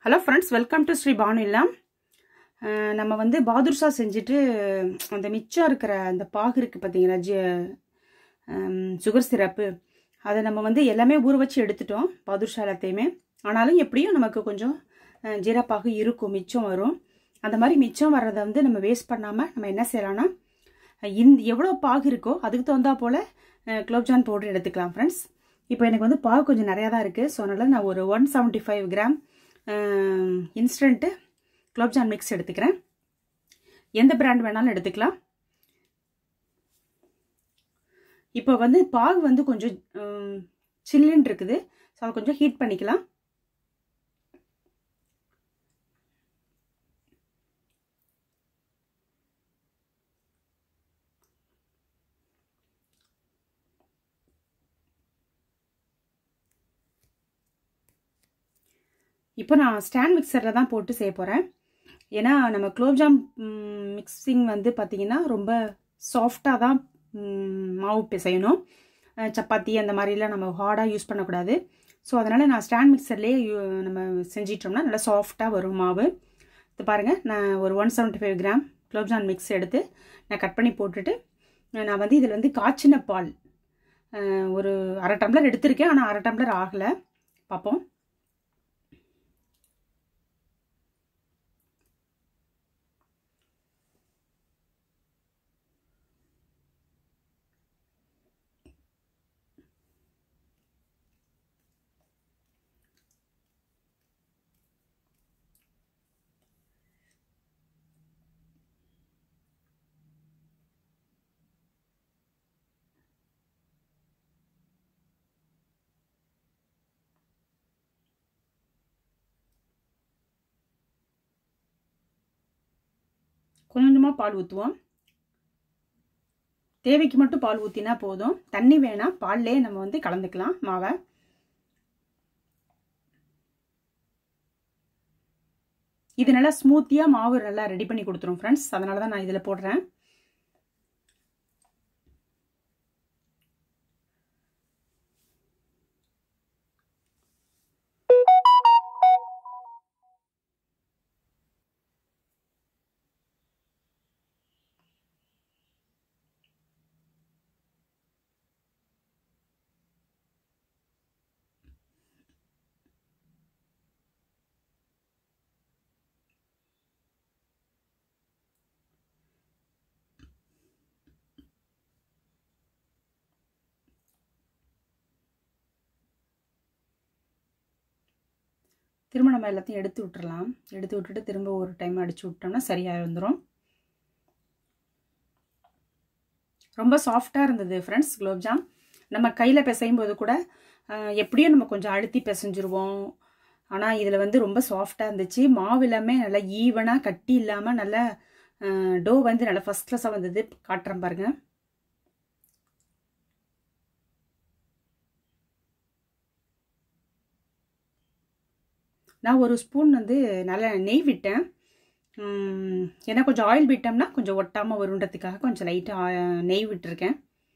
hello friends welcome to Sri Banu Illam ah நம்ம வந்து பாதுர்ஷா செஞ்சுட்டு அந்த மிச்சம் இருக்கிற அந்த பாகு இருக்குது பார்த்தீங்களா ஜி சுகர் சிரப்பு அதை நம்ம வந்து எல்லாமே ஊற வச்சு எடுத்துட்டோம் பாதுர்ஷா எல்லாத்தையுமே ஆனாலும் எப்படியும் நமக்கு கொஞ்சம் அஹ், ஜீராப்பாகு இருக்கும் மிச்சம் வரும் அந்த மாதிரி மிச்சம் வர்றதை வந்து நம்ம வேஸ்ட் பண்ணாமல் நம்ம என்ன செய்யலாம்னா இந்த எவ்வளோ பாகு இருக்கோ அதுக்கு தகுந்தா போல் குலோப்ஜான் பவுடர் எடுத்துக்கலாம் ஃப்ரெண்ட்ஸ் இப்போ எனக்கு வந்து பாகு கொஞ்சம் நிறையா தான் இருக்குது ஸோ அதனால் நான் ஒரு one seventy five gram instant gulab jamun mix எடுத்துக்கிறேன் எந்த பிராண்ட் வேணாலும் எடுத்துக்கலாம் இப்போ வந்து பாகு வந்து கொஞ்சம் சில்லுன்னு இருக்குது ஸோ அதை கொஞ்சம் ஹீட் பண்ணிக்கலாம் இப்போ நான் ஸ்டாண்ட் மிக்சரில் தான் போட்டு செய்ய போகிறேன் ஏன்னா நம்ம குலோப்ஜாம் மிக்சிங் வந்து பார்த்திங்கன்னா ரொம்ப சாஃப்டாக தான் ம், மாவு பிசையணும் அஹ் சப்பாத்தி அந்த மாதிரிலாம் நம்ம ஹார்டாக யூஸ் பண்ணக்கூடாது ஸோ அதனால் நான் ஸ்டாண்ட் மிக்சர்லேயே நம்ம செஞ்சிட்டோம்னா நல்லா சாஃப்டாக வரும் மாவு இது பாருங்கள் நான் ஒரு one seventy five gram gulab jamun mix எடுத்து நான் கட் பண்ணி போட்டுட்டு நான் வந்து இதில் வந்து காய்ச்சின பால் அஹ் ஒரு அரை டம்ளர் எடுத்திருக்கேன் ஆனால் அரை டம்ளர் ஆகலை பார்ப்போம் கொஞ்சம் கொஞ்சமாக பால் ஊற்றுவோம் தேவைக்கு மட்டும் பால் ஊற்றினா போதும் தண்ணி வேணாம் பால்லே நம்ம வந்து கலந்துக்கலாம் மாவை இது நல்லா ஸ்மூத்தியாக மாவு நல்லா ரெடி பண்ணி கொடுத்துரும் ஃப்ரெண்ட்ஸ் அதனால தான் நான் இதில் போடுறேன் திரும்ப நம்ம எல்லாத்தையும் எடுத்து விட்டுறலாம் எடுத்து விட்டுட்டு திரும்ப ஒரு டைம் அடிச்சு விட்டோம்னா சரியாக வந்துடும் ரொம்ப சாஃப்டாக இருந்தது ஃப்ரெண்ட்ஸ் குலோப்ஜாம் நம்ம கையில் பிசையும் போது கூட அஹ், எப்படியும் நம்ம கொஞ்சம் அழுத்தி பிசைஞ்சிருவோம் ஆனால் இதில் வந்து ரொம்ப சாஃப்டாக இருந்துச்சு மாவு எல்லாமே நல்லா ஈவனாக கட்டி இல்லாமல் நல்லா டோ வந்து நல்லா ஃபஸ்ட் கிளாஸாக வந்தது காட்டுறேன் பாருங்கள் நான் ஒரு ஸ்பூன் வந்து நல்லா நெய் விட்டேன் உம், ஏன்னா கொஞ்சம் ஆயில் விட்டோம்னா கொஞ்சம் ஒட்டாமல் வருன்றதுக்காக கொஞ்சம் லைட்டாக நெய் விட்டுருக்கேன்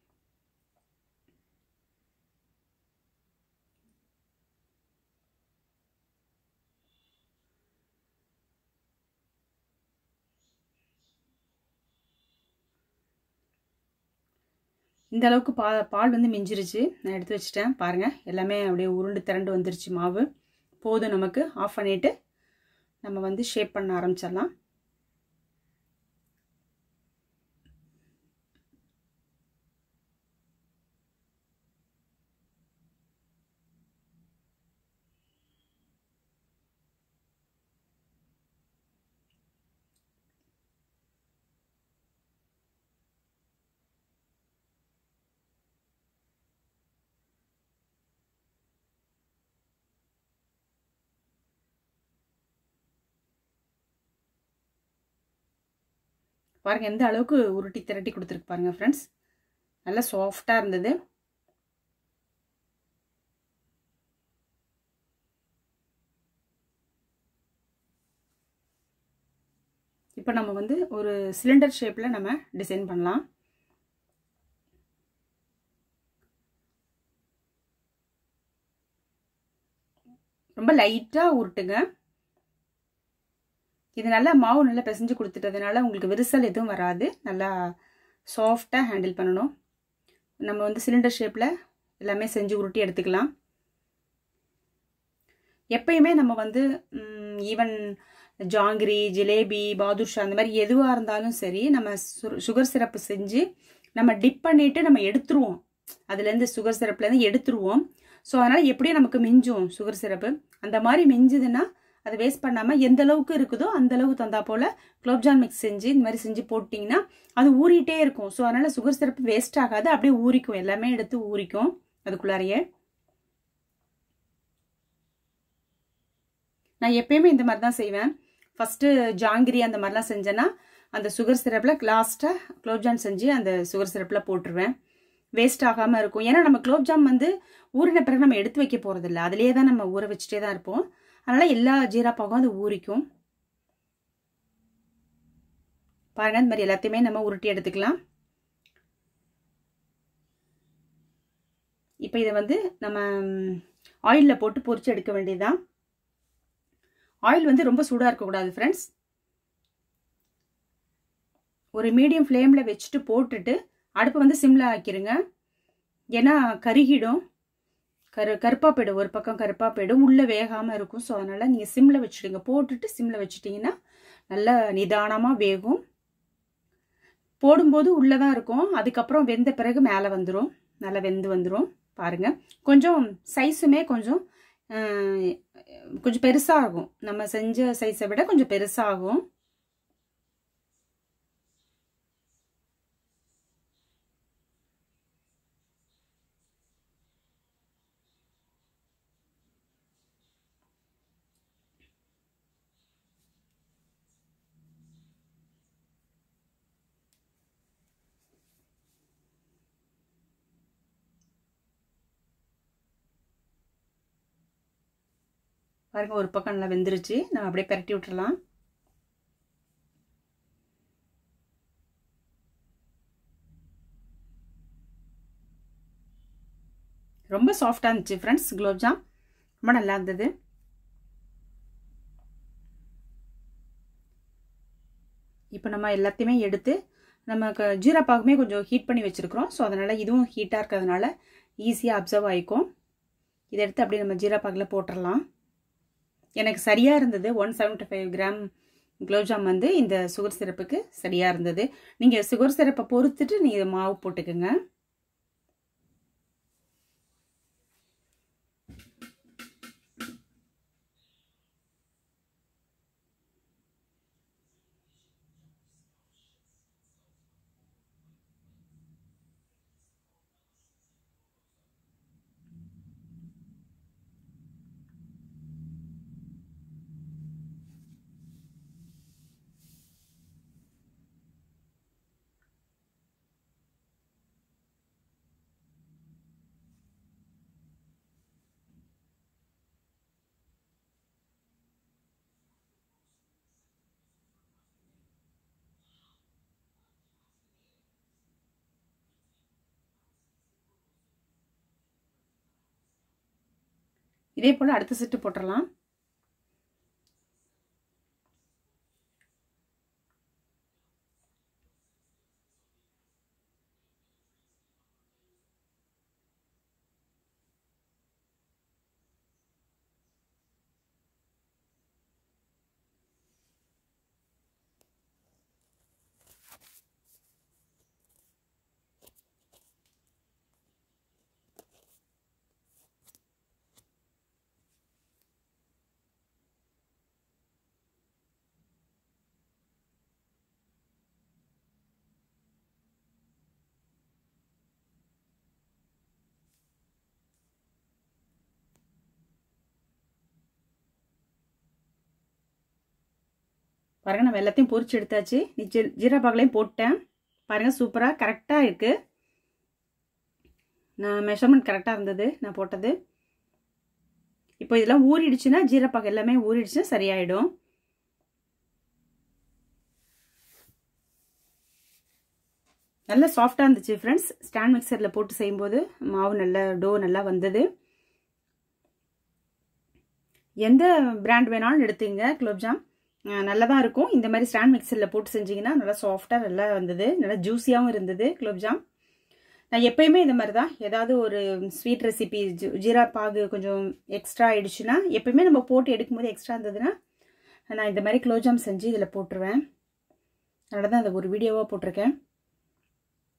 இந்த அளவுக்கு பா பால் வந்து மிஞ்சிருச்சு நான் எடுத்து வச்சுட்டேன் பாருங்கள் எல்லாமே அப்படியே உருண்டு திரண்டு வந்துருச்சு மாவு போதும் நமக்கு ஆஃப் பண்ணிவிட்டு நம்ம வந்து ஷேப் பண்ண ஆரம்பிச்சிடலாம் பாருங்கள் எந்த அளவுக்கு உருட்டி திரட்டி கொடுத்துருக்கு பாருங்கள் ஃப்ரெண்ட்ஸ் நல்லா சாஃப்டாக இருந்தது இப்போ நம்ம வந்து ஒரு சிலிண்டர் ஷேப்பில் நம்ம டிசைன் பண்ணலாம் ரொம்ப லைட்டாக உருட்டுங்க இது நல்லா மாவு நல்லா பிசைஞ்சு கொடுத்துட்டதுனால உங்களுக்கு விரிசல் எதுவும் வராது நல்லா சாஃப்டாக ஹேண்டில் பண்ணணும் நம்ம வந்து சிலிண்டர் ஷேப்பில் எல்லாமே செஞ்சு உருட்டி எடுத்துக்கலாம் எப்பயுமே நம்ம வந்து ஈவன் ஜாங்கிரி ஜிலேபி பாதுஷா அந்த மாதிரி எதுவாக இருந்தாலும் சரி நம்ம சுகர் சிரப்பு செஞ்சு நம்ம டிப் பண்ணிட்டு நம்ம எடுத்துருவோம் அதுலேருந்து சுகர் சிரப்லேருந்து எடுத்துருவோம் ஸோ அதனால் எப்படியும் நமக்கு மிஞ்சும் சுகர் சிரப்பு அந்த மாதிரி மிஞ்சுதுன்னா அதை வேஸ்ட் பண்ணாமல் எந்த அளவுக்கு இருக்குதோ அந்த அளவுக்கு தந்தா போல் குலோப்ஜான் மிக்ஸ் செஞ்சு இந்த மாதிரி செஞ்சு போட்டிங்கன்னா அது ஊறிட்டே இருக்கும் ஸோ அதனால் சுகர் சிரப்பு வேஸ்ட் ஆகாது அப்படியே ஊறிக்கும் எல்லாமே எடுத்து ஊறிக்கும் அதுக்குள்ளாரையே நான் எப்பயுமே இந்த மாதிரி தான் செய்வேன் ஃபஸ்ட்டு ஜாங்கிரி அந்த மாதிரிலாம் செஞ்சேன்னா அந்த சுகர் சிரப்பில் லாஸ்ட்டாக குலோப்ஜாம் செஞ்சு அந்த சுகர் சிரப்பில் போட்டுருவேன் வேஸ்ட் ஆகாமல் இருக்கும் ஏன்னா நம்ம குலோப்ஜாம் வந்து ஊறின பிறகு நம்ம எடுத்து வைக்க போகிறதில்ல அதிலே தான் நம்ம ஊற வச்சுட்டே தான் இருப்போம் அதனால் எல்லா ஜீரா பாகும் அது ஊறிக்கும் பாருங்க இந்த மாதிரி எல்லாத்தையுமே நம்ம உருட்டி எடுத்துக்கலாம் இப்போ இதை வந்து நம்ம ஆயிலில் போட்டு பொரிச்சு எடுக்க வேண்டியதுதான் ஆயில் வந்து ரொம்ப சூடாக இருக்கக்கூடாது ஃப்ரெண்ட்ஸ் ஒரு மீடியம் ஃப்ளேமில் வச்சுட்டு போட்டுட்டு அடுப்பை வந்து சிம்மில் ஆக்கிருங்க ஏன்னா கருகிடும் கரு கருப்பாக போயிடும் ஒரு பக்கம் கருப்பாக போயிடும் உள்ளே வேகாமல் இருக்கும் ஸோ அதனால் நீங்கள் சிம்மில் வச்சுடுங்க போட்டுட்டு சிம்மில் வச்சுட்டிங்கன்னா நல்லா நிதானமாக வேகும் போடும்போது உள்ளே தான் இருக்கும் அதுக்கப்புறம் வெந்த பிறகு மேலே வந்துடும் நல்லா வெந்து வந்துடும் பாருங்கள் கொஞ்சம் சைஸுமே கொஞ்சம் கொஞ்சம் பெருசாகும் நம்ம செஞ்ச சைஸை விட கொஞ்சம் பெருசாகும் பாருங்க ஒரு பக்கம் நல்லா வெந்துருச்சு நம்ம அப்படியே பரட்டி விட்டுறலாம் ரொம்ப சாஃப்டாக இருந்துச்சு ஃப்ரெண்ட்ஸ் குலோப்ஜாம் ரொம்ப நல்லா இருந்தது இப்போ நம்ம எல்லாத்தையுமே எடுத்து நமக்கு ஜீரா பாகுமே கொஞ்சம் ஹீட் பண்ணி வச்சுருக்குறோம் ஸோ அதனால் இதுவும் ஹீட்டாக இருக்கிறதுனால ஈஸியாக அப்சர்வ் ஆகிக்கும் இதை எடுத்து அப்படியே நம்ம ஜீரா பாகில் போட்டுடலாம் எனக்கு சரியாக இருந்தது one seventy five gram gulab jamun வந்து இந்த சுகர் சிரப்புக்கு சரியாக இருந்தது நீங்கள் சுகர் சிரப்பை பொறுத்துட்டு நீங்கள் மாவு போட்டுக்கோங்க இதே போல் அடுத்த செட்டு போட்டுடலாம் பாருங்கள் நம்ம எல்லாத்தையும் பொரிச்சு எடுத்தாச்சு நீ ஜீ ஜீரா பாகலையும் போட்டேன் பாருங்கள் சூப்பராக கரெக்டாக இருக்குது நான் மெஷர்மெண்ட் கரெக்டாக இருந்தது நான் போட்டது இப்போ இதெல்லாம் ஊறிடுச்சுன்னா ஜீரப்பாகு எல்லாமே ஊறிடுச்சுன்னா சரியாயிடும் நல்ல சாஃப்டாக இருந்துச்சு ஃப்ரெண்ட்ஸ் ஸ்டாண்ட் மிக்சரில் போட்டு செய்யும்போது மாவு நல்ல டோ நல்லா வந்தது எந்த பிராண்ட் வேணாலும் எடுத்துங்க குலோப்ஜாம் நல்லா தான் இருக்கும் இந்த மாதிரி ஸ்டாண்ட் மிக்சரில் போட்டு செஞ்சிங்கன்னா நல்லா சாஃப்டாக நல்லா வந்தது நல்லா ஜூஸியாகவும் இருந்தது குலோப்ஜாம் நான் எப்பயுமே இந்த மாதிரி தான் ஏதாவது ஒரு ஸ்வீட் ரெசிபி ஜீரா பாகு கொஞ்சம் எக்ஸ்ட்ரா ஆயிடுச்சுன்னா எப்பயுமே நம்ம போட்டு எடுக்கும்போது எக்ஸ்ட்ரா இருந்ததுன்னா நான் இந்த மாதிரி குலோப்ஜாம் செஞ்சு இதில் போட்டுருவேன் அதனால தான் அதை ஒரு வீடியோவாக போட்டிருக்கேன்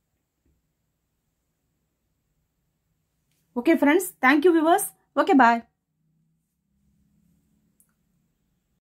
okay friends thank you viewers okay பாய்